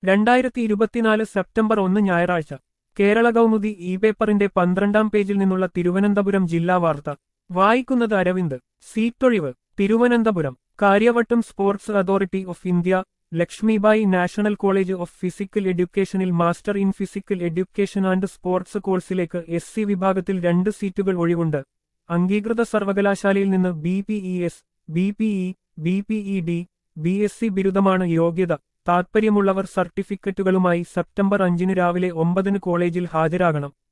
രണ്ടായിരത്തി ഇരുപത്തിനാല് സെപ്റ്റംബർ ഒന്ന് ഞായറാഴ്ച കേരള കൗമുദി ഇ പേപ്പറിന്റെ പന്ത്രണ്ടാം പേജിൽ നിന്നുള്ള തിരുവനന്തപുരം ജില്ലാ വാർത്ത വായിക്കുന്നത് അരവിന്ദ് സീറ്റൊഴിവ് Thiruvananthapuram Karyavattom sports authority of India Lakshmibai national college of physical എഡ്യൂക്കേഷനിൽ master in physical education and sports കോഴ്സിലേക്ക് എസ് സി വിഭാഗത്തിൽ രണ്ട് സീറ്റുകൾ ഒഴിവുണ്ട് അംഗീകൃത സർവകലാശാലയിൽ നിന്ന് B P E S B P E B P E D B S C ബിരുദമാണ് യോഗ്യത താൽപ്പര്യമുള്ളവർ സർട്ടിഫിക്കറ്റുകളുമായി സെപ്റ്റംബർ അഞ്ചിന് രാവിലെ ഒമ്പതിന് കോളേജിൽ ഹാജരാകണം